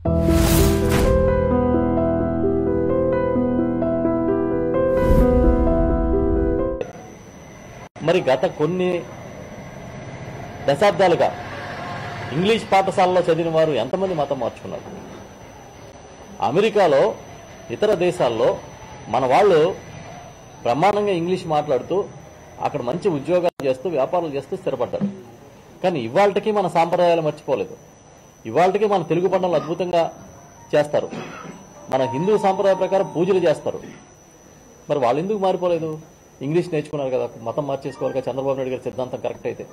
మరి గత కొన్ని దశాబ్దాలుగా ఇంగ్లీష్ పాఠశాలలో చదివిన వారు ఎంతమంది మతం మార్చుకున్నారు అమెరికాలో ఇతర దేశాల్లో మన వాళ్ళు బ్రహ్మాండంగా ఇంగ్లీష్ మాట్లాడుతూ అక్కడ మంచి ఉద్యోగాలు చేస్తూ వ్యాపారాలు చేస్తూ స్థిరపడ్డారు కానీ ఇవాళకి మన సాంప్రదాయాలు మర్చిపోలేదు ఇవాళకి మన తెలుగు పండుగలు అద్భుతంగా చేస్తారు మన హిందూ సాంప్రదాయ ప్రకారం పూజలు చేస్తారు మరి వాళ్ళు ఎందుకు మారిపోలేదు ఇంగ్లీష్ నేర్చుకున్నారు కదా మతం మార్చేసుకోవాలి కదా చంద్రబాబు నాయుడు గారి సిద్ధాంతం కరెక్ట్ అయితే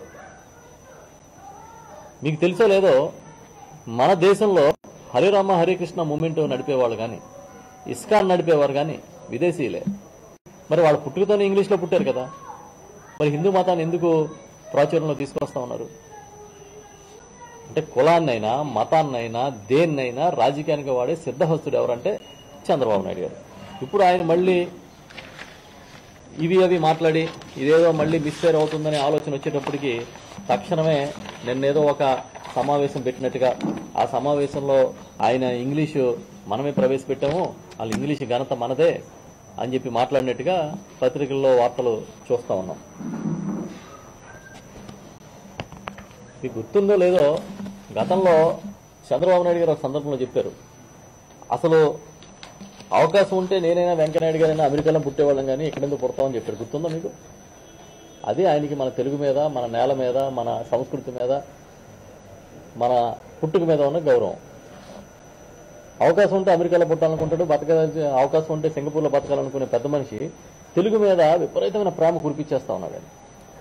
మీకు తెలుసో లేదో మన దేశంలో హరిరామ హరికృష్ణ మూమెంట్ నడిపేవాళ్ళు కానీ ఇస్కాన్ నడిపేవారు కానీ విదేశీయులే మరి వాళ్ళ పుట్టుకతోనే ఇంగ్లీష్లో పుట్టారు కదా మరి హిందూ మతాన్ని ఎందుకు ప్రాచుర్యంలో తీసుకొస్తా ఉన్నారు అంటే కులాన్నైనా మతాన్నైనా దేన్నైనా రాజకీయానికి వాడే సిద్ధహస్తుడు ఎవరంటే చంద్రబాబు నాయుడు గారు ఇప్పుడు ఆయన మళ్ళీ ఇవి అవి మాట్లాడి ఇదేదో మళ్ళీ మిస్ఫేర్ అవుతుందనే ఆలోచన వచ్చేటప్పటికి తక్షణమే నిన్నేదో ఒక సమావేశం పెట్టినట్టుగా ఆ సమావేశంలో ఆయన ఇంగ్లీషు మనమే ప్రవేశపెట్టాము వాళ్ళ ఇంగ్లీషు ఘనత మనదే అని చెప్పి మాట్లాడినట్టుగా పత్రికల్లో వార్తలు చూస్తా ఉన్నాం మీకు గుర్తుందో లేదో గతంలో చంద్రబాబు నాయుడు గారు ఒక సందర్భంలో చెప్పారు అసలు అవకాశం ఉంటే నేనైనా వెంకయ్యనాయుడు గారైనా అమెరికాలో పుట్టేవాళ్ళం కానీ ఎక్కడెందుకు పుడతామని చెప్పారు గుర్తుందా మీకు అదే ఆయనకి మన తెలుగు మీద మన నేల మీద మన సంస్కృతి మీద మన పుట్టుక మీద ఉన్న గౌరవం అవకాశం ఉంటే అమెరికాలో పుట్టాలనుకుంటాడు బతక అవకాశం ఉంటే సింగపూర్లో బతకాలనుకునే పెద్ద మనిషి తెలుగు మీద విపరీతమైన ప్రేమ కురిపించేస్తా ఉన్నాడు ఆయన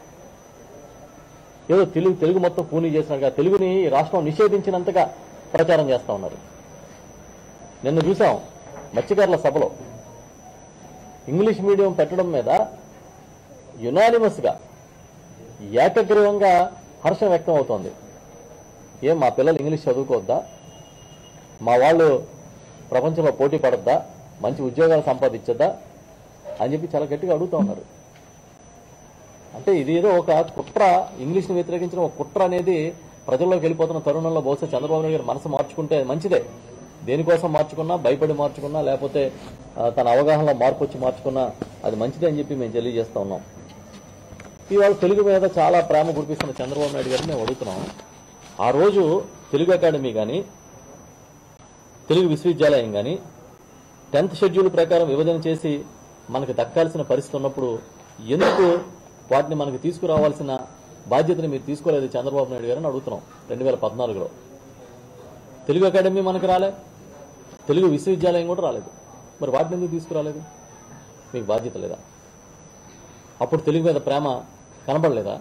ఏదో తెలుగు తెలుగు మొత్తం పూని చేసినట్టుగా తెలుగుని ఈ రాష్ట్రం నిషేధించినంతగా ప్రచారం చేస్తా ఉన్నారు నిన్న చూసాం మత్స్యకారుల సభలో ఇంగ్లీష్ మీడియం పెట్టడం మీద యునానిమస్ గా ఏకగ్రీవంగా హర్షం వ్యక్తం అవుతోంది ఏం మా పిల్లలు ఇంగ్లీష్ చదువుకోవద్దా మా వాళ్ళు ప్రపంచంలో పోటీ పడద్దా మంచి ఉద్యోగాలు సంపాదించద్దా అని చెప్పి చాలా గట్టిగా అడుగుతా ఉన్నారు అంటే ఇది ఏదో ఒక కుట్ర ఇంగ్లీష్ని వ్యతిరేకించిన ఒక కుట్ర అనేది ప్రజల్లోకి వెళ్ళిపోతున్న తరుణంలో బహుశా చంద్రబాబు నాయుడు గారు మనసు మార్చుకుంటే మంచిదే దేనికోసం మార్చుకున్నా భయపడి మార్చుకున్నా లేకపోతే ఆ, తన అవగాహనలో మార్పు వచ్చి మార్చుకున్నా అది మంచిదే అని చెప్పి మేము తెలియజేస్తా ఉన్నాం ఇవాళ తెలుగు మీద చాలా ప్రేమ కురిపిస్తున్న చంద్రబాబు నాయుడు గారిని మేము అడుగుతున్నాం ఆ రోజు తెలుగు అకాడమీ కానీ తెలుగు విశ్వవిద్యాలయం కానీ టెన్త్ షెడ్యూల్ ప్రకారం విభజన చేసి మనకు దక్కాల్సిన పరిస్థితి ఉన్నప్పుడు ఎందుకు వాటిని మనకు తీసుకురావాల్సిన బాధ్యతని మీరు తీసుకోలేదు చంద్రబాబు నాయుడు గారని అడుగుతున్నాం రెండు వేల పద్నాలుగులో తెలుగు అకాడమీ మనకు రాలే తెలుగు విశ్వవిద్యాలయం కూడా రాలేదు మరి వాటిని ఎందుకు తీసుకురాలేదు మీకు బాధ్యత లేదా అప్పుడు తెలుగు మీద ప్రేమ కనబడలేదా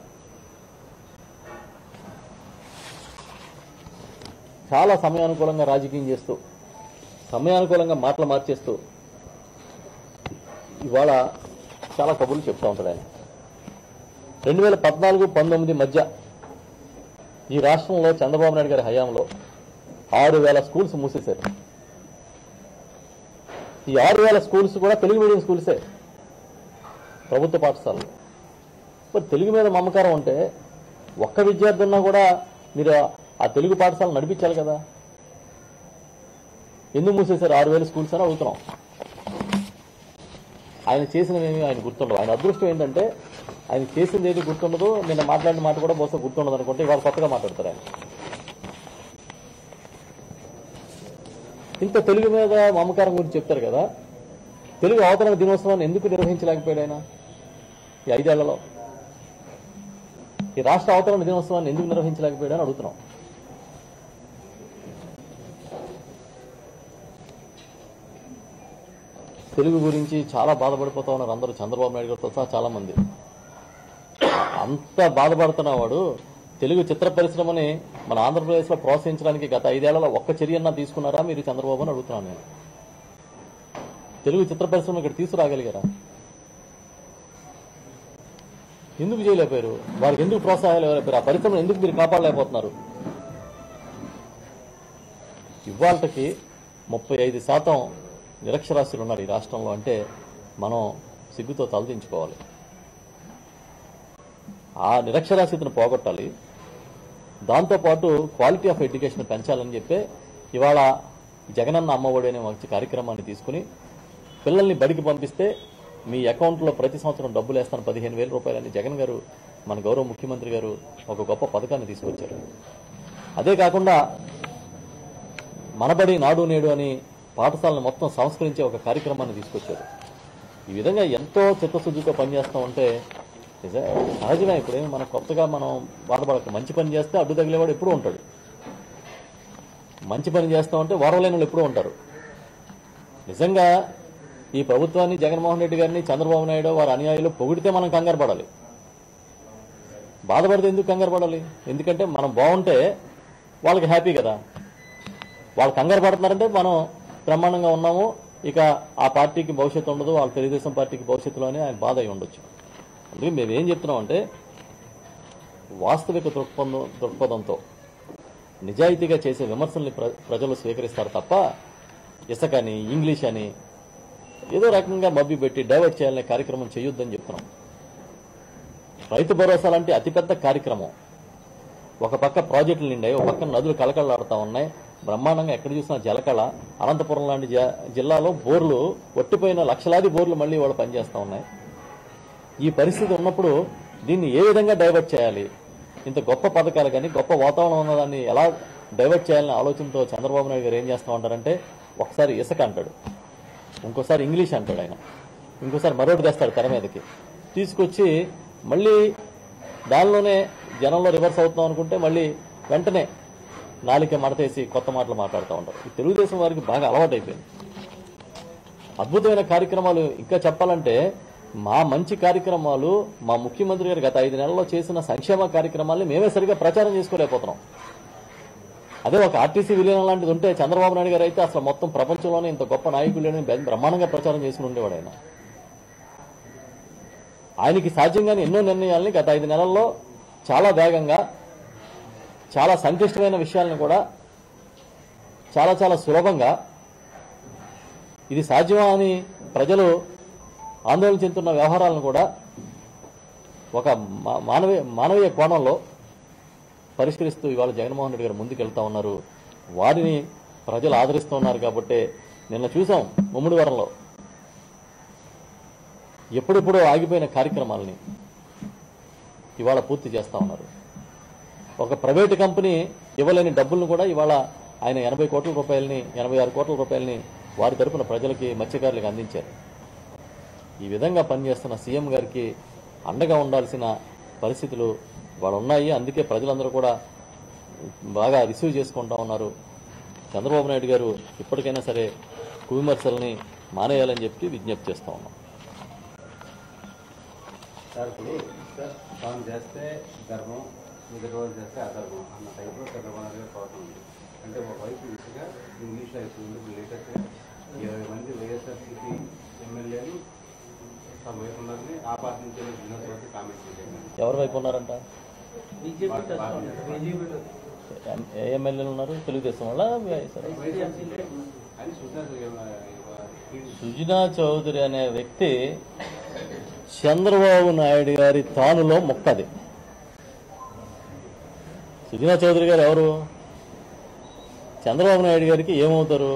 చాలా సమయానుకూలంగా రాజకీయం చేస్తూ సమయానుకూలంగా మాటలు మార్చేస్తూ ఇవాళ చాలా కబుర్లు చెప్తా ఉంటాడు ఆయన రెండు వేల పద్నాలుగు పంతొమ్మిది మధ్య ఈ రాష్ట్రంలో చంద్రబాబు నాయుడు గారి హయాంలో ఆరు వేల స్కూల్స్ మూసేశారు ఈ ఆరు వేల స్కూల్స్ కూడా తెలుగు మీడియం స్కూల్సే ప్రభుత్వ పాఠశాలలు మరి తెలుగు మీద మమకారం ఉంటే ఒక్క విద్యార్థి ఉన్నా కూడా మీరు ఆ తెలుగు పాఠశాల నడిపించాలి కదా ఎందుకు మూసేశారు ఆరు వేల స్కూల్స్ అని అడుగుతున్నాం ఆయన చేసినవేమి ఆయన గుర్తుండవు ఆయన అదృష్టం ఏంటంటే ఆయన చేసింది ఏది గుర్తుండదు నిన్న మాట్లాడిన మాట కూడా బహుశా గుర్తుండదు అనుకుంటే ఇవాళ కొత్తగా మాట్లాడతారు ఆయన ఇంత తెలుగు మీద మమకారం గురించి చెప్తారు కదా తెలుగు అవతరణ దినోత్సవాన్ని ఎందుకు నిర్వహించలేకపోయాడు ఆయన ఈ ఐదేళ్లలో ఈ రాష్ట్ర అవతరణ దినోత్సవాన్ని ఎందుకు నిర్వహించలేకపోయాడు అని అడుగుతున్నాం తెలుగు గురించి చాలా బాధపడిపోతా ఉన్నారు అందరూ చంద్రబాబు నాయుడు గారితో సహా చాలా మంది అంత బాధపడుతున్నవాడు తెలుగు చిత్ర పరిశ్రమని మన ఆంధ్రప్రదేశ్లో ప్రోత్సహించడానికి గత ఐదేళ్లలో ఒక్క చర్యన్నా తీసుకున్నారా మీరు చంద్రబాబు అని అడుగుతున్నాను నేను తెలుగు చిత్ర పరిశ్రమ ఇక్కడ తీసుకురాగలిగారా ఎందుకు చేయలేకపోయారు వారికి ఎందుకు ప్రోత్సాహాలు ఇవ్వలేకపోయారు ఆ పరిశ్రమను ఎందుకు మీరు కాపాడలేకపోతున్నారు ఇవాళకి ముప్పై ఐదు శాతం నిరక్షరాస్యులు ఉన్నారు ఈ రాష్ట్రంలో అంటే మనం సిగ్గుతో తలదించుకోవాలి ఆ నిరక్షరాస్యతను పోగొట్టాలి దాంతోపాటు క్వాలిటీ ఆఫ్ ఎడ్యుకేషన్ పెంచాలని చెప్పి ఇవాళ జగనన్న అమ్మఒడి అనే మంచి కార్యక్రమాన్ని తీసుకుని పిల్లల్ని బడికి పంపిస్తే మీ అకౌంట్లో ప్రతి సంవత్సరం డబ్బులు వేస్తాను పదిహేను వేల రూపాయలని జగన్ గారు మన గౌరవ ముఖ్యమంత్రి గారు ఒక గొప్ప పథకాన్ని తీసుకొచ్చారు అదే కాకుండా మనబడి నాడు నేడు అని పాఠశాలను మొత్తం సంస్కరించే ఒక కార్యక్రమాన్ని తీసుకొచ్చారు ఈ విధంగా ఎంతో చిత్తశుద్ధితో పనిచేస్తూ ఉంటే నిజ సహజమే ఇప్పుడేమి మనం కొత్తగా మనం బాధపడక మంచి పని చేస్తే అడ్డు తగిలేవాడు ఎప్పుడూ ఉంటాడు మంచి పని చేస్తా ఉంటే వారలేని వాళ్ళు ఎప్పుడూ ఉంటారు నిజంగా ఈ ప్రభుత్వాన్ని జగన్మోహన్ రెడ్డి గారిని చంద్రబాబు నాయుడు వారి అనుయాయులు పొగిడితే మనం కంగారు పడాలి బాధపడితే ఎందుకు కంగారు పడాలి ఎందుకంటే మనం బాగుంటే వాళ్ళకి హ్యాపీ కదా వాళ్ళు కంగారు పడుతున్నారంటే మనం బ్రహ్మాండంగా ఉన్నాము ఇక ఆ పార్టీకి భవిష్యత్తు ఉండదు వాళ్ళ తెలుగుదేశం పార్టీకి భవిష్యత్తులో అని ఆయన బాధ అయి ఉండొచ్చు అందుకే మేము ఏం చెప్తున్నాం అంటే వాస్తవిక దృక్పథం దృక్పథంతో నిజాయితీగా చేసే విమర్శల్ని ప్ర- ప్రజలు స్వీకరిస్తారు తప్ప ఇసకని ఇంగ్లీష్ అని ఏదో రకంగా మబ్బి పెట్టి డైవర్ట్ చేయాలనే కార్యక్రమం చేయొద్దని చెప్తున్నాం రైతు భరోసా లాంటి అతిపెద్ద కార్యక్రమం ఒక పక్క ప్రాజెక్టులు నిండాయి ఒక పక్క నదులు కలకలాడుతూ ఉన్నాయి బ్రహ్మాండంగా ఎక్కడ చూసినా జలకళ అనంతపురం లాంటి జ- జిల్లాలో బోర్లు ఒట్టిపోయిన లక్షలాది బోర్లు మళ్ళీ వాళ్ళు పనిచేస్తూ ఉన్నాయి ఈ పరిస్థితి ఉన్నప్పుడు దీన్ని ఏ విధంగా డైవర్ట్ చేయాలి ఇంత గొప్ప పథకాలు కానీ గొప్ప వాతావరణం ఉన్నదాన్ని ఎలా డైవర్ట్ చేయాలనే ఆలోచనతో చంద్రబాబు నాయుడు గారు ఏం చేస్తా ఉంటారంటే ఒకసారి ఇసుక అంటాడు ఇంకోసారి ఇంగ్లీష్ అంటాడు ఆయన ఇంకోసారి మరొకటి తెస్తాడు తెర మీదకి తీసుకొచ్చి మళ్ళీ దానిలోనే జనంలో రివర్స్ అవుతాం అనుకుంటే మళ్ళీ వెంటనే నాలిక మడతేసి కొత్త మాటలు మాట్లాడుతూ ఉంటారు ఈ తెలుగుదేశం వారికి బాగా అలవాటైపోయింది అద్భుతమైన కార్యక్రమాలు ఇంకా చెప్పాలంటే మా మంచి కార్యక్రమాలు మా ముఖ్యమంత్రి గారు గత ఐదు నెలల్లో చేసిన సంక్షేమ కార్యక్రమాల్ని మేమే సరిగా ప్రచారం చేసుకోలేకపోతున్నాం అదే ఒక ఆర్టీసీ విలీనం లాంటిది ఉంటే చంద్రబాబు నాయుడు గారు అయితే అసలు మొత్తం ప్రపంచంలోనే ఇంత గొప్ప నాయకులు లేని బ్ర- బ్రహ్మాండంగా ప్రచారం చేసుకుని ఉండేవాడు ఆయన ఆయనకి సాధ్యంగానే ఎన్నో నిర్ణయాల్ని గత ఐదు నెలల్లో చాలా వేగంగా చాలా సంక్లిష్టమైన విషయాలను కూడా చాలా చాలా సులభంగా ఇది సాధ్యమా అని ప్రజలు ఆందోళన చెందుతున్న వ్యవహారాలను కూడా ఒక మా- మానవీయ మానవీయ కోణంలో పరిష్కరిస్తూ ఇవాళ జగన్మోహన్ రెడ్డి గారు ముందుకెళ్తా ఉన్నారు వారిని ప్రజలు ఆదరిస్తూ ఉన్నారు కాబట్టి నిన్న చూసాం ముమ్మిడివరంలో ఎప్పుడెప్పుడో ఆగిపోయిన కార్యక్రమాలని ఇవాళ పూర్తి చేస్తా ఉన్నారు ఒక ప్రైవేటు కంపెనీ ఇవ్వలేని డబ్బులను కూడా ఇవాళ ఆయన ఎనభై కోట్ల రూపాయలని ఎనభై ఆరు కోట్ల రూపాయలని వారి తరపున ప్రజలకి మత్స్యకారులకు అందించారు ఈ విధంగా పనిచేస్తున్న సీఎం గారికి అండగా ఉండాల్సిన పరిస్థితులు వాళ్ళు ఉన్నాయి అందుకే ప్రజలందరూ కూడా బాగా రిసీవ్ చేసుకుంటా ఉన్నారు చంద్రబాబు నాయుడు గారు ఇప్పటికైనా సరే కువిమర్శల్ని మానేయాలని చెప్పి విజ్ఞప్తి చేస్తా ఉన్నాం సార్ ఇప్పుడు తాను చేస్తే ధర్మం మిగతా వాళ్ళు చేస్తే అధర్మం అన్న టైప్లో చంద్రబాబు నాయుడు గారు ప్రవర్తన ఉంది అంటే ఒకవైపు దిశగా ఇంగ్లీష్లో ఇస్తుంది ఇప్పుడు లేటెస్ట్గా ఇరవై మంది వైఎస్ఆర్సీపీ ఎమ్మెల్యేలు తమ వైపు ఉన్నారని ఆ పార్టీ నుంచి బిజినెస్ వరకు కామెంట్ చేశారు ఎవరి వైపు ఉన్నారంట పార్టీ- పార్టీ. ఎం- ఏ ఎమ్మెల్యేలు ఉన్నారు తెలుగుదేశం వల్ల అని సుజనా సుజనా చౌదరి అనే వ్యక్తి చంద్రబాబు నాయుడు గారి తానులో మొక్కది సుజనా చౌదరి గారు ఎవరు చంద్రబాబు నాయుడు గారికి ఏమవుతారు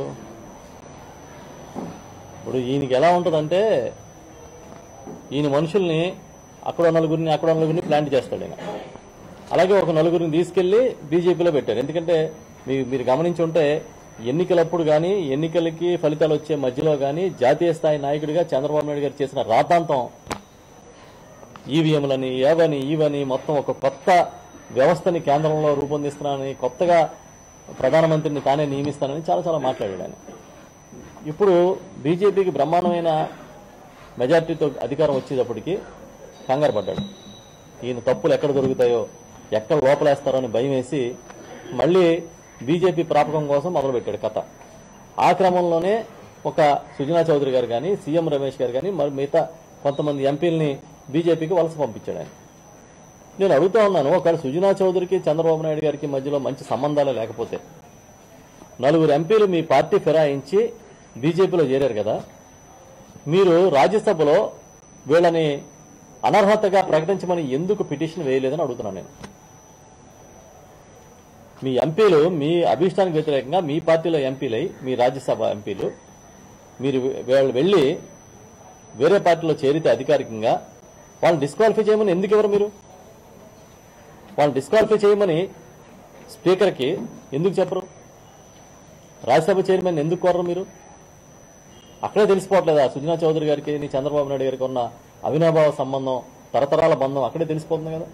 ఇప్పుడు ఈయనకి ఎలా ఉంటుందంటే ఈయన మనుషుల్ని అక్కడ నలుగురిని అక్కడ నలుగురిని ప్లాంట్ చేస్తాడు ఈయన అలాగే ఒక నలుగురిని తీసుకెళ్లి బీజేపీలో పెట్టారు ఎందుకంటే మీ మీరు గమనించి ఉంటే ఎన్నికలప్పుడు కానీ ఎన్నికలకి ఫలితాలు వచ్చే మధ్యలో కానీ జాతీయ స్థాయి నాయకుడిగా చంద్రబాబు నాయుడు గారు చేసిన రాతాంతం ఈవీఎంలని ఏవని ఈవని మొత్తం ఒక కొత్త వ్యవస్థని కేంద్రంలో రూపొందిస్తున్నానని కొత్తగా ప్రధానమంత్రిని తానే నియమిస్తానని చాలా చాలా మాట్లాడాడు ఆయన ఇప్పుడు బీజేపీకి బ్రహ్మాండమైన మెజార్టీతో అధికారం వచ్చేటప్పటికి కంగారు పడ్డాడు ఈయన తప్పులు ఎక్కడ దొరుకుతాయో ఎక్కడ లోపలేస్తారో అని భయం వేసి మళ్ళీ బీజేపీ ప్రాపకం కోసం మొదలుపెట్టాడు కథ ఆ క్రమంలోనే ఒక సుజనా చౌదరి గారు కానీ సీఎం రమేష్ గారు కానీ మరి మిగతా కొంతమంది ఎంపీలని బీజేపీకి వలస పంపించాడు ఆయన నేను అడుగుతా ఉన్నాను ఒకవేళ సుజనా చౌదరికి చంద్రబాబు నాయుడు గారికి మధ్యలో మంచి సంబంధాలు లేకపోతే నలుగురు ఎంపీలు మీ పార్టీ ఫిరాయించి బీజేపీలో చేరారు కదా మీరు రాజ్యసభలో వీళ్ళని అనర్హతగా ప్రకటించమని ఎందుకు పిటిషన్ వేయలేదని అడుగుతున్నాను నేను మీ ఎంపీలు మీ అభిష్టానికి వ్యతిరేకంగా మీ పార్టీలో ఎంపీలై మీ రాజ్యసభ ఎంపీలు మీరు వాళ్ళు వెళ్ళి వేరే పార్టీలో చేరితే అధికారికంగా వాళ్ళని డిస్క్వాలిఫై చేయమని ఎందుకు ఇవ్వరు మీరు వాళ్ళని డిస్క్వాలిఫై చేయమని స్పీకర్కి ఎందుకు చెప్పరు రాజ్యసభ చైర్మన్ ఎందుకు కోరరు మీరు అక్కడే తెలిసిపోవట్లేదా సుజనా చౌదరి గారికి నీ చంద్రబాబు నాయుడు గారికి ఉన్న అవినాభావ సంబంధం తరతరాల బంధం అక్కడే తెలిసిపోతుంది కదా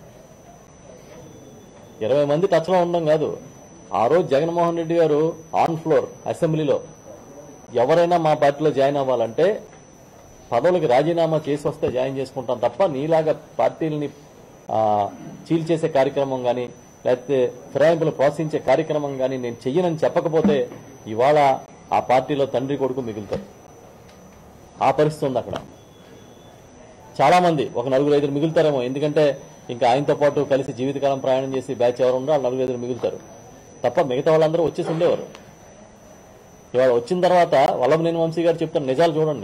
ఇరవై మంది టచ్లో ఉండడం కాదు ఆ రోజు జగన్మోహన్ రెడ్డి గారు ఆన్ ఫ్లోర్ అసెంబ్లీలో ఎవరైనా మా పార్టీలో జాయిన్ అవ్వాలంటే పదవులకి రాజీనామా చేసి వస్తే జాయిన్ చేసుకుంటాం తప్ప నీలాగా పార్టీలని ఆ, చీల్చేసే కార్యక్రమం కానీ లేకపోతే ఫిరాయింపులు ప్రోత్సహించే కార్యక్రమం కానీ నేను చెయ్యనని చెప్పకపోతే ఇవాళ ఆ పార్టీలో తండ్రి కొడుకు మిగులుతారు ఆ పరిస్థితి ఉంది అక్కడ చాలా మంది ఒక నలుగురు ఐదుగురు మిగులుతారేమో ఎందుకంటే ఇంకా ఆయనతో పాటు కలిసి జీవితకాలం ప్రయాణం చేసి బ్యాచ్ ఎవరు ఉండో వాళ్ళు నలుగురు ఐదుగురు మిగులుతారు తప్ప మిగతా వాళ్ళందరూ వచ్చేసి ఉండేవారు ఇవాళ వచ్చిన తర్వాత వల్లభనేని వంశీ గారు చెప్తున్న నిజాలు చూడండి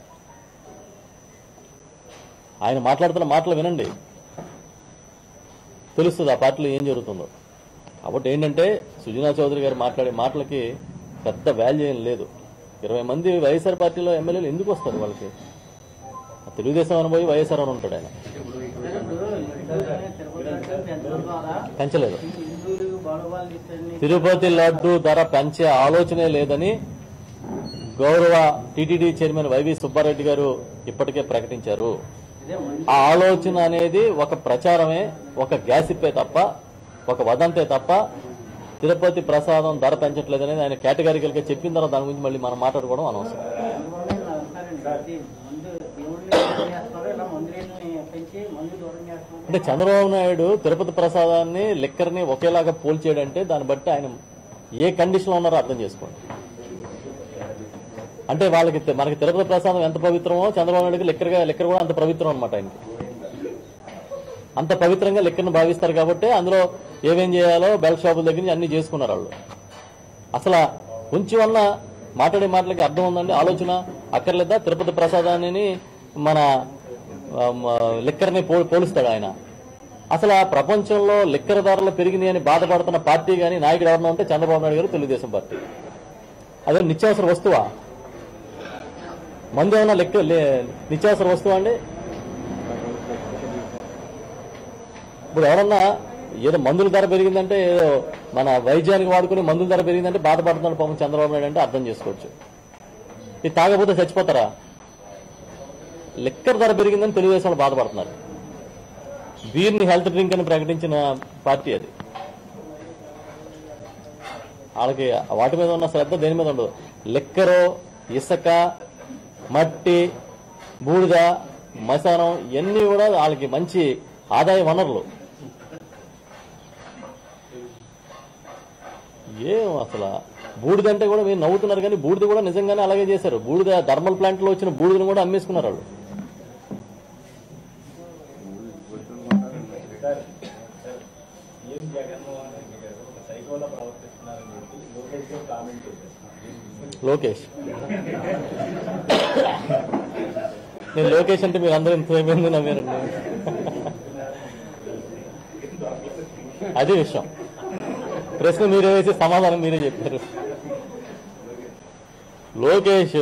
ఆయన మాట్లాడుతున్న మాటలు వినండి తెలుస్తుంది ఆ పార్టీలో ఏం జరుగుతుందో కాబట్టి ఏంటంటే సుజనా చౌదరి గారు మాట్లాడే మాటలకి పెద్ద వాల్యూ ఏం లేదు ఇరవై మంది వైఎస్ఆర్ పార్టీలో ఎమ్మెల్యేలు ఎందుకు వస్తారు వాళ్ళకి ఆ తెలుగుదేశం అని పోయి వైఎస్ఆర్ అని ఉంటాడు ఆయన పెంచలేదు హిందువులు బడవాళ్ళు ఇతన్ని తిరుపతి లడ్డు ధర పెంచే ఆలోచనే లేదని గౌరవ టీటీడీ చైర్మన్ వైవి సుబ్బారెడ్డి గారు ఇప్పటికే ప్రకటించారు ఇదే మంచి ఆ ఆలోచన అనేది ఒక ప్రచారమే ఒక గ్యాసిప్పే తప్ప ఒక వదంతే తప్ప తిరుపతి ప్రసాదం ధర పెంచట్లేదు అనేది ఆయన కేటగారికల్ గా చెప్పిన తర్వాత దాని గురించి మళ్ళీ మనం మాట్లాడుకోవడం అనవసరం చంద్రబాబు నాయుడు అంటారండి అది మందు దేవుడిని దూరం చేస్తున్నారు ఇలా మందుని పెంచి మందు దూరం చేస్తున్నారు అంటే చంద్రబాబు నాయుడు తిరుపతి ప్రసాదాన్ని లిక్కర్ని ఒకేలాగా పోల్చేయడంటే దాన్ని బట్టి ఆయన ఏ కండిషన్ లో ఉన్నారో అర్థం చేసుకోండి అంటే వాళ్ళకి తె- మనకి తిరుపతి ప్రసాదం ఎంత పవిత్రమో చంద్రబాబు నాయుడుకి లిక్కర్గా లిక్కర్ కూడా అంత పవిత్రం అనమాట ఆయనకి అంత పవిత్రంగా లిక్కర్ని భావిస్తారు కాబట్టి అందులో ఏమేం చేయాలో బెల్ట్ షాపుల దగ్గర నుంచి అన్ని చేసుకున్నారు వాళ్ళు అసలు కొంచెం వల్ల మాట్లాడే మాటలకి అర్థం ఉందండి ఆలోచన అక్కర్లేదా తిరుపతి ప్రసాదాన్ని మన ఆ, మ- లిక్కర్ని పో- పోలుస్తాడు ఆయన అసలు ఆ ప్రపంచంలో లిక్కర్ ధరలు పెరిగినాయి అని బాధపడుతున్న పార్టీ కానీ నాయకుడు ఎవరన్నా ఉంటే చంద్రబాబు నాయుడు గారు తెలుగుదేశం పార్టీ అదే నిత్యావసర వస్తువా మందు ఏమన్నా లెక్క లే- నిత్యావసర వస్తువా అండి ఇప్పుడు ఎవరన్నా ఏదో మందుల ధర పెరిగిందంటే ఏదో మన వైద్యానికి వాడుకుని మందుల ధర పెరిగిందంటే బాధపడుతున్నాడు పాపం చంద్రబాబు నాయుడు అంటే అర్థం చేసుకోవచ్చు ఇది తాగకపోతే చచ్చిపోతారా లిక్కర్ ధర పెరిగిందని తెలుగుదేశం వాళ్ళు బాధపడుతున్నారు బీర్ని హెల్త్ డ్రింక్ అని ప్రకటించిన పార్టీ అది వాళ్ళకి వాటి మీద ఉన్న శ్రద్ధ దేని మీద ఉండదు లిక్కరు ఇసుక మట్టి బూడిద మశానం ఇవన్నీ కూడా వాళ్ళకి మంచి ఆదాయ వనరులు ఏం అసలు బూడిద అంటే కూడా మీరు నవ్వుతున్నారు కానీ బూడిద కూడా నిజంగానే అలాగే చేశారు బూడిద థర్మల్ ప్లాంట్ లో వచ్చిన బూడిదని కూడా అమ్మేసుకున్నారు వాళ్ళు సీఎం జగన్మోహన్ రెడ్డి గారు ఒక సైకోలో ప్రవర్తిస్తున్నారని చెప్పి లోకేష్ గారు కామెంట్ చేశారు లోకేష్ నేను లోకేష్ అంటే మీరు అందరూ ఇంత మంది నమ్మారండి అది విషయం ప్రశ్న మీరే వేసి సమాధానం మీరే చెప్పారు లోకేష్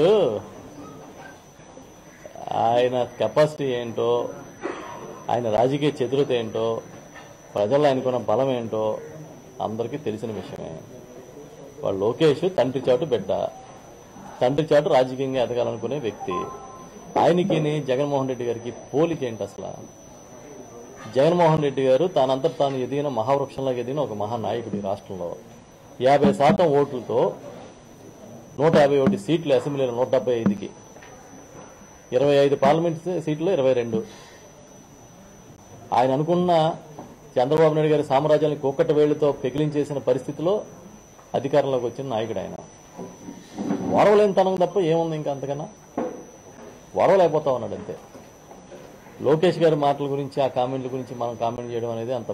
ఆయన కెపాసిటీ ఏంటో ఆయన రాజకీయ చతురత ఏంటో ప్రజల్లో ఆయనకున్న బలం ఏంటో అందరికీ తెలిసిన విషయమే వాడు లోకేష్ తండ్రి చాటు బిడ్డ తండ్రి చాటు రాజకీయంగా ఎదగాలనుకునే వ్యక్తి ఆయనకి జగన్మోహన్ రెడ్డి గారికి పోలిక ఏంటి అసలు జగన్మోహన్ రెడ్డి గారు తానంతట తాను ఎదిగిన మహావృక్షంలాగా ఎదిగిన ఒక మహానాయకుడు ఈ రాష్ట్రంలో యాభై శాతం ఓట్లతో నూట యాభై ఒకటి సీట్లు అసెంబ్లీలో నూట డెబ్బై ఐదుకి ఇరవై ఐదు పార్లమెంట్ సీట్లు ఇరవై రెండు ఆయన అనుకున్న చంద్రబాబు నాయుడు గారి సామ్రాజ్యాన్ని కుక్కట వేళ్లతో పెకిలించేసిన పరిస్థితిలో అధికారంలోకి వచ్చిన నాయకుడు ఆయన వరవలేని తనం తప్ప ఏముంది ఇంకా అంతకన్నా వరవలేకపోతా ఉన్నాడు అంతే లోకేష్ గారి మాటల గురించి ఆ కామెంట్ల గురించి మనం కామెంట్ చేయడం అనేది అంత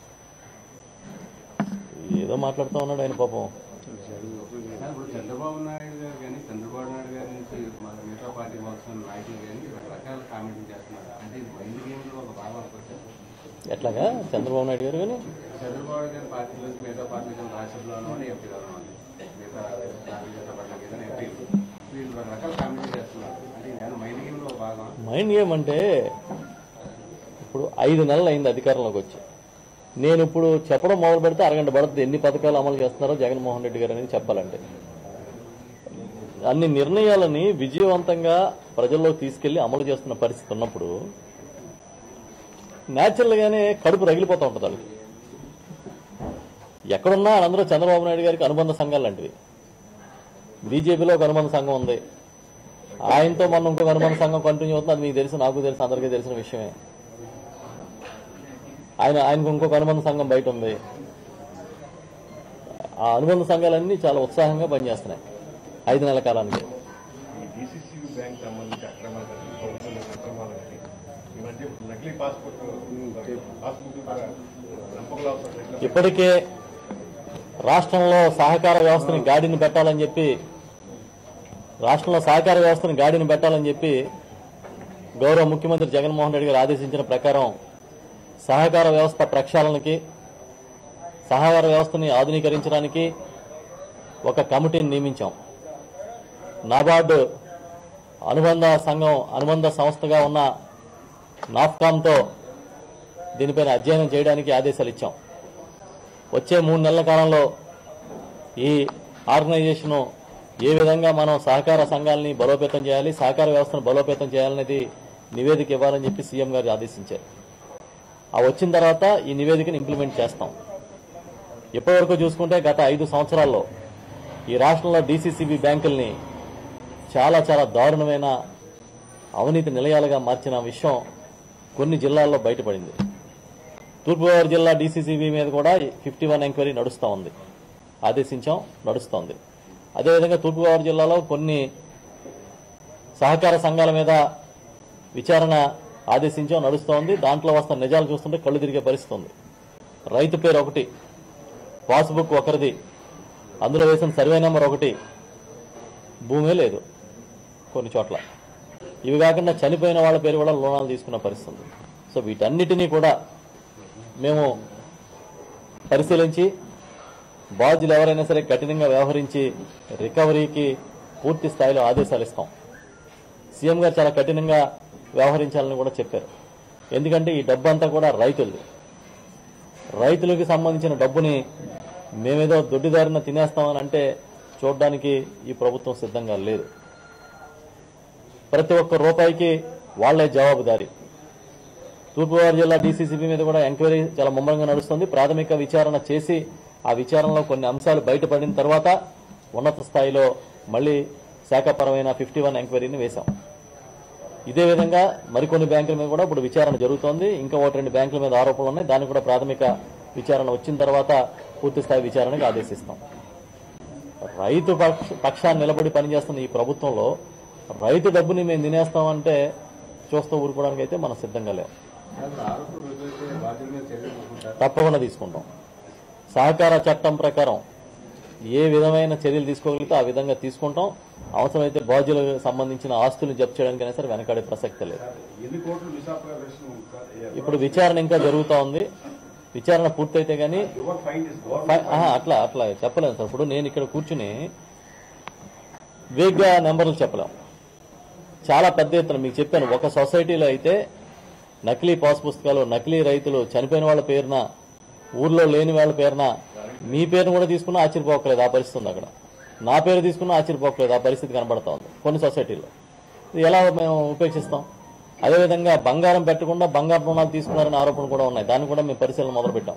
ఏదో మాట్లాడుతూ ఉన్నాడు ఆయన పాపం ఇప్పుడు చంద్రబాబు నాయుడు గారు కానీ చంద్రబాబు నాయుడు గారి నుంచి మన మిగతా పార్టీ వస్తున్న నాయకులు కానీ రకరకాల కామెంట్లు చేస్తున్నారు అంటే ఇది మైండ్ గేమ్లో ఒక భాగం అనుకోవచ్చు ఎట్లాగా చంద్రబాబు నాయుడు గారు కానీ చంద్రబాబు గారి పార్టీ నుంచి మిగతా పార్టీ నుంచి రాజ్యసభలోనూ అని ఎంపీలోనూ ఉంది మిగతా భారతీయ జనతా పార్టీ కింద ఎంపీలు వీళ్ళు రకరకాల కామెంట్లు చేస్తున్నారు అంటే నేను మైండ్ గేమ్ లో భాగం మైండ్ ఏమంటే ఇప్పుడు ఐదు నెలలు అయింది అధికారంలోకి వచ్చి నేను ఇప్పుడు చెప్పడం మొదలు పెడితే అరగంట పడుతుంది ఎన్ని పథకాలు అమలు చేస్తున్నారో జగన్మోహన్ రెడ్డి గారు అనేది చెప్పాలంటే అన్ని నిర్ణయాలని విజయవంతంగా ప్రజల్లోకి తీసుకెళ్లి అమలు చేస్తున్న పరిస్థితి ఉన్నప్పుడు న్యాచురల్ గానే కడుపు రగిలిపోతూ ఉంటుంది వాళ్ళకి ఎక్కడున్నా అందరూ చంద్రబాబు నాయుడు గారికి అనుబంధ సంఘాలు లాంటివి బీజేపీలో ఒక అనుబంధ సంఘం ఉంది ఆయనతో మనం ఇంకొక అనుబంధ సంఘం కంటిన్యూ అవుతుంది అది మీకు తెలుసు నాకు తెలుసు అందరికీ తెలిసిన విషయమే ఆయన ఆయనకు ఇంకొక అనుబంధ సంఘం బయట ఉంది ఆ అనుబంధ సంఘాలన్నీ చాలా ఉత్సాహంగా పనిచేస్తున్నాయి ఐదు నెలల కాలానికి ఈ డిసిసిబి బ్యాంక్ సంబంధించి అక్రమాలు కానీ ప్రభుత్వం యొక్క అక్రమాలు కానీ ఈ మధ్య నకిలీ పాస్పోర్ట్ పాస్బుక్ ద్వారా నమ్మకం అవసరం ఇప్పటికే రాష్ట్రంలో సహకార వ్యవస్థని గాడిని పెట్టాలని చెప్పి రాష్ట్రంలో సహకార వ్యవస్థని గాడిని పెట్టాలని చెప్పి గౌరవ ముఖ్యమంత్రి జగన్మోహన్ రెడ్డి గారు ఆదేశించిన ప్రకారం సహకార వ్యవస్థ ప్రక్షాళనకి సహకార వ్యవస్థని ఆధునీకరించడానికి ఒక కమిటీని నియమించాం నాబార్డు అనుబంధ సంఘం అనుబంధ సంస్థగా ఉన్న నాఫ్కామ్తో దీనిపైన అధ్యయనం చేయడానికి ఆదేశాలు ఇచ్చాం వచ్చే మూడు నెలల కాలంలో ఈ ఆర్గనైజేషన్ ఏ విధంగా మనం సహకార సంఘాలని బలోపేతం చేయాలి సహకార వ్యవస్థను బలోపేతం చేయాలనేది నివేదిక ఇవ్వాలని చెప్పి సీఎం గారు ఆదేశించారు ఆ వచ్చిన తర్వాత ఈ నివేదికను ఇంప్లిమెంట్ చేస్తాం ఇప్పటివరకు చూసుకుంటే గత ఐదు సంవత్సరాల్లో ఈ రాష్ట్రంలో డీసీసీబీ బ్యాంకుల్ని చాలా చాలా దారుణమైన అవినీతి నిలయాలుగా మార్చిన విషయం కొన్ని జిల్లాల్లో బయటపడింది తూర్పుగోదావరి జిల్లా డీసీసీబీ మీద కూడా ఫిఫ్టీ వన్ ఎంక్వైరీ నడుస్తూ ఉంది ఆదేశించాం నడుస్తోంది అదేవిధంగా తూర్పుగోదావరి జిల్లాలో కొన్ని సహకార సంఘాల మీద విచారణ ఆదేశించాం నడుస్తోంది దాంట్లో వస్తున్న నిజాలు చూస్తుంటే కళ్ళు తిరిగే పరిస్థితి ఉంది రైతు పేరు ఒకటి పాస్బుక్ ఒకరిది అందులో వేసిన సర్వే నెంబర్ ఒకటి భూమే లేదు కొన్ని చోట్ల ఇవి కాకుండా చనిపోయిన వాళ్ళ పేరు కూడా లోనాలు తీసుకున్న పరిస్థితి ఉంది సో వీటన్నిటినీ కూడా మేము పరిశీలించి బాధ్యులు ఎవరైనా సరే కఠినంగా వ్యవహరించి రికవరీకి పూర్తి స్థాయిలో ఆదేశాలు ఇస్తాం సీఎం గారు చాలా కఠినంగా వ్యవహరించాలని కూడా చెప్పారు ఎందుకంటే ఈ డబ్బు అంతా కూడా రైతులది రైతులకు సంబంధించిన డబ్బుని మేమేదో దొడ్డిదారిన తినేస్తామని అంటే చూడడానికి ఈ ప్రభుత్వం సిద్ధంగా లేదు ప్రతి ఒక్క రూపాయికి వాళ్లే జవాబుదారీ తూర్పుగోదావరి జిల్లా డీసీసీబీ మీద కూడా ఎంక్వైరీ చాలా ముమ్మరంగా నడుస్తుంది ప్రాథమిక విచారణ చేసి ఆ విచారణలో కొన్ని అంశాలు బయటపడిన తర్వాత ఉన్నత స్థాయిలో మళ్లీ శాఖపరమైన ఫిఫ్టీ వన్ ఎంక్వైరీని వేశాం ఇదే విధంగా మరికొన్ని బ్యాంకుల మీద కూడా ఇప్పుడు విచారణ జరుగుతోంది ఇంకా ఒకటి రెండు బ్యాంకుల మీద ఆరోపణలు ఉన్నాయి దానికి కూడా ప్రాథమిక విచారణ వచ్చిన తర్వాత పూర్తి స్థాయి విచారణకు ఆదేశిస్తాం రైతు పక్ష పక్షాన్ని నిలబడి పనిచేస్తున్న ఈ ప్రభుత్వంలో రైతు డబ్బుని మేము తినేస్తామంటే చూస్తూ ఊరుకోవడానికి అయితే మనం సిద్ధంగా లేవు అసలు ఆరోపణలు రుజువైతే బాధ్యుల మీద చర్యలు తీసుకుంటారు తప్పకుండా తీసుకుంటాం సహకార చట్టం ప్రకారం ఏ విధమైన చర్యలు తీసుకోగలిగితే ఆ విధంగా తీసుకుంటాం అవసరమైతే బాధ్యులకు సంబంధించిన ఆస్తులు జప్తు చేయడానికైనా సరే వెనకాడే ప్రసక్తి లేదు ఎన్ని కోట్లు మిస్ఆపరేషన్ ఉంది సార్ ఇప్పుడు విచారణ ఇంకా జరుగుతూ ఉంది విచారణ పూర్తయితే గానీ యువర్ ఫైండ్ ఇస్ గవర్నమెంట్ ఫై- ఆహా, అట్లా అట్లా చెప్పలేము సార్ ఇప్పుడు నేను ఇక్కడ కూర్చుని వేగ్గా నెంబర్లు చెప్పలేం చాలా పెద్ద ఎత్తున మీకు చెప్పాను ఒక సొసైటీలో అయితే నకిలీ పాస్ పుస్తకాలు నకిలీ రైతులు చనిపోయిన వాళ్ళ పేరున ఊర్లో లేని వాళ్ళ పేరున మీ పేరును కూడా తీసుకున్నా ఆశ్చర్యపోకలేదు ఆ పరిస్థితి ఉంది అక్కడ నా పేరు తీసుకున్నా ఆశ్చర్యపోకలేదు ఆ పరిస్థితి కనబడతా ఉంది కొన్ని సొసైటీల్లో ఇది ఎలా మేము ఉపేక్షిస్తాం అదేవిధంగా బంగారం పెట్టకుండా బంగారు రుణాలు తీసుకున్నారనే ఆరోపణలు కూడా ఉన్నాయి దాన్ని కూడా మేము పరిశీలన మొదలుపెట్టాం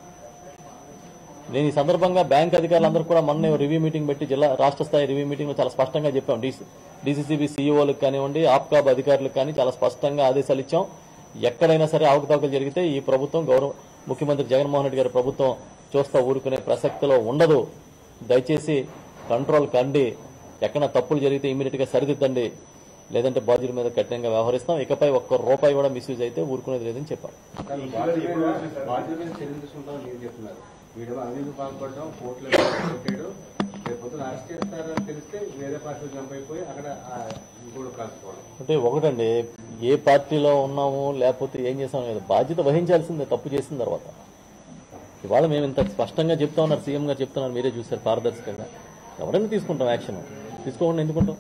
నేను ఈ సందర్భంగా బ్యాంక్ అధికారులందరూ కూడా మొన్న రివ్యూ మీటింగ్ పెట్టి జిల్లా రాష్ట్ర స్థాయి రివ్యూ మీటింగ్ లో చాలా స్పష్టంగా చెప్పాం డీసీసీబీ సీఈఓలకు కానివ్వండి ఆప్కాబ్ అధికారులకు కానీ చాలా స్పష్టంగా ఆదేశాలు ఇచ్చాం ఎక్కడైనా సరే అవకతవకలు జరిగితే ఈ ప్రభుత్వం గౌరవ ముఖ్యమంత్రి జగన్మోహన్ రెడ్డి గారి ప్రభుత్వం చూస్తా ఊరుకునే ప్రసక్తిలో ఉండదు దయచేసి కంట్రోల్ కండి ఎక్కడ తప్పులు జరిగితే ఇమీడియట్ గా సరిదిద్దండి లేదంటే బాధ్యుల మీద కఠినంగా వ్యవహరిస్తాం ఇకపై ఒక్క రూపాయి కూడా మిస్యూజ్ అయితే ఊరుకునేది లేదని చెప్పాం కానీ బాధ్యుల మీద బాధ్యుల మీద చర్యలు తీసుకుంటామని మీరు చెప్తున్నారు వీడు అవినీతి పాల్పడడం కోర్టులో కొట్టాడు రేపు పొద్దున అరెస్ట్ చేస్తారని తెలిస్తే వేరే పార్టీలు జంప్ అయిపోయి అక్కడ ఆ ఇంకోటి కలుసుకోవడం అంటే ఒకటండి ఏ పార్టీలో ఉన్నాము లేకపోతే ఏం చేసాము లేదు బాధ్యత వహించాల్సిందే తప్పు చేసిన తర్వాత ఇవాళ మేము ఇంత స్పష్టంగా చెప్తా ఉన్నారు సీఎం గారు చెప్తున్నారు మీరే చూశారు పారదర్శకంగా ఎవరైనా తీసుకుంటాం యాక్షన్ తీసుకోకుండా ఎందుకుంటాం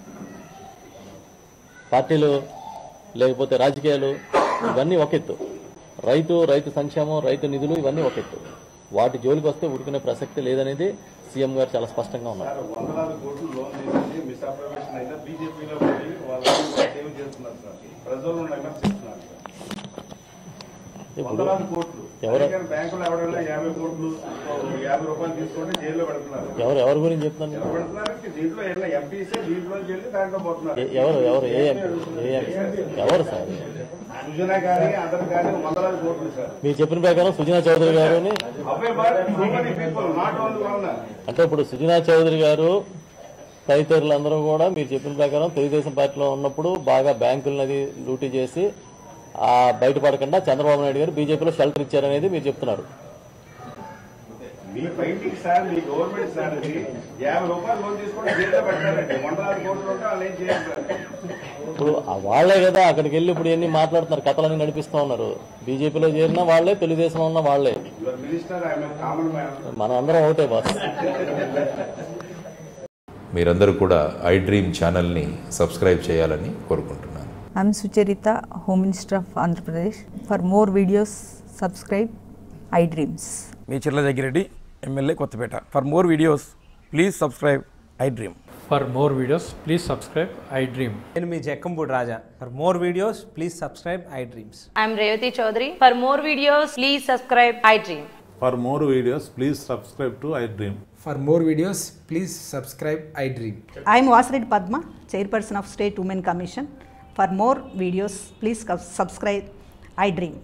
పార్టీలు లేకపోతే రాజకీయాలు ఇవన్నీ ఒక ఎత్తు రైతు రైతు సంక్షేమం రైతు నిధులు ఇవన్నీ ఒక ఎత్తు వాటి జోలికి వస్తే ఊరుకునే ప్రసక్తి లేదనేది సీఎం గారు చాలా స్పష్టంగా ఉన్నారు సార్ వందలాది కోట్లు లోన్ తీసుకుని మిస్అప్రమేషన్ అయినా బీజేపీలో పోయి వాళ్ళు సేవ్ చేస్తున్నారు సార్ ప్రజలను విమర్శిస్తున్నారు సార్ వందలాది కోట్లు ఎవరు- అందుకని బ్యాంకులో ఎవరైనా యాభై కోట్లు యాభై రూపాయలు తీసుకుంటే జైల్లో పెడుతున్నారు ఎవరు ఎవరి గురించి చెప్తున్నాను ఎవరు పెడుతున్నారంటే దీంట్లో ఏమైనా ఎంపీసీ దీంట్లో వెళ్ళి దాంట్లో పోతున్నారు ఎ- ఎవరు ఎవరు ఏ ఎంపీ? ఏ ఎంపీ? ఎవరు సార్ సుజనా కానీ అందరు కానీ వందలాది కోట్లు సార్ మీరు చెప్పిన ప్రకారం సుజనా చౌదరి గారుని అవే but so many people not only one అంటే ఇప్పుడు సుజనా చౌదరి గారు తదితరులందరూ కూడా మీరు చెప్పిన ప్రకారం తెలుగుదేశం పార్టీలో ఉన్నప్పుడు బాగా బ్యాంకులది లూటీ చేసి ఆ బయటపడకుండా చంద్రబాబు నాయుడు గారు బీజేపీలో షెల్టర్ ఇచ్చారనేది మీరు చెప్తున్నారు మీ బయటికి సార్ మీ గవర్నమెంట్ సార్ ఇది యాభై రూపాయలు లోన్ తీసుకుంటే జైల్లో పెడతారండి వందలాది కోట్లు ఉంటే వాళ్ళు ఏం చేయాలి సార్ ఇప్పుడు ఆ వాళ్ళే కదా అక్కడికి వెళ్ళి ఇప్పుడు ఎన్ని మాట్లాడుతున్నారు కథలన్నీ నడిపిస్తా ఉన్నారు బీజేపీలో చేరిన వాళ్ళే తెలుగుదేశం ఉన్న వాళ్ళే your minister I'm common man మనం అందరం ఒకటే బాస్ మీరందరూ కూడా ఐ డ్రీమ్ ఛానల్ని సబ్స్క్రైబ్ చేయాలని కోరుకుంటున్నాను I'm Sucharita, Home Minister of Andhra Pradesh. For more videos, subscribe iDreams. మీ Chirla Jaggireddy MLA Kothapeta for more videos please subscribe I dream For more videos, please subscribe I Dream. నేను మీ Jakkampudi Raja for more videos please subscribe I dreams I'm Revati Chaudhary. For more videos, please subscribe iDream. For more videos, please subscribe to iDream. For more videos please subscribe I dream I am Vasireddy Padma, Chairperson of State Women Commission. For more videos, please subscribe iDream.